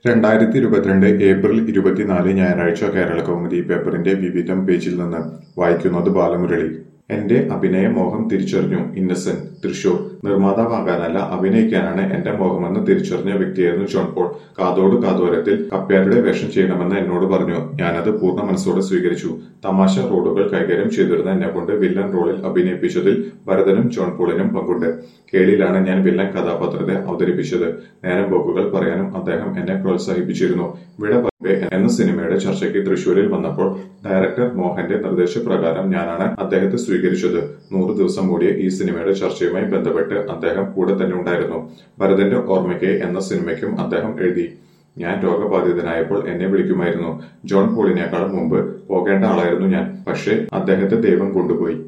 രണ്ടായിരത്തി ഇരുപത്തിരണ്ട് ഏപ്രിൽ ഇരുപത്തിനാല് ഞായറാഴ്ച കേരള കൗമുദി പേപ്പറിന്റെ വിവിധം പേജിൽ നിന്ന് വായിക്കുന്നത് ബാലമുരളി എന്റെ അഭിനയ മോഹം തിരിച്ചറിഞ്ഞു ഇന്നസെന്റ് തൃശൂർ നിർമ്മാതാവാകാനല്ല അഭിനയിക്കാനാണ് എന്റെ മോഹമെന്ന് തിരിച്ചറിഞ്ഞ വ്യക്തിയായിരുന്നു ജോൺ പോൾ കാതോട് കാതോരത്തിൽ കപ്പ്യാരുടെ വേഷം ചെയ്യണമെന്ന് എന്നോട് പറഞ്ഞു ഞാനത് പൂർണ്ണ മനസ്സോടെ സ്വീകരിച്ചു തമാശ റോളുകൾ കൈകാര്യം ചെയ്തിരുന്ന എന്നെ കൊണ്ട് വില്ലൻ റോളിൽ അഭിനയിപ്പിച്ചതിൽ ഭരതനും ജോൺ പോളിനും പങ്കുണ്ട് കേളിയിലാണ് ഞാൻ വില്ലൻ കഥാപാത്രത്തെ അവതരിപ്പിച്ചത് നേരം പോക്കുകൾ പറയാനും അദ്ദേഹം എന്നെ പ്രോത്സാഹിപ്പിച്ചിരുന്നു വിട പറമ്പേ എന്ന സിനിമയുടെ ചർച്ചയ്ക്ക് തൃശൂരിൽ വന്നപ്പോൾ ഡയറക്ടർ മോഹന്റെ നിർദ്ദേശപ്രകാരം ഞാനാണ് അദ്ദേഹത്തെ സ്വീകരിച്ചത് നൂറ് ദിവസം കൂടിയ ഈ സിനിമയുടെ ചർച്ചയുമായി ബന്ധപ്പെട്ട് അദ്ദേഹം കൂടെ തന്നെ ഉണ്ടായിരുന്നു ഭരതന്റെ ഓർമ്മയ്ക്ക് എന്ന സിനിമയ്ക്കും അദ്ദേഹം എഴുതി ഞാൻ രോഗബാധിതനായപ്പോൾ എന്നെ വിളിക്കുമായിരുന്നു ജോൺ പോളിനേക്കാൾ മുമ്പ് പോകേണ്ട ആളായിരുന്നു ഞാൻ പക്ഷേ അദ്ദേഹത്തെ ദൈവം കൊണ്ടുപോയി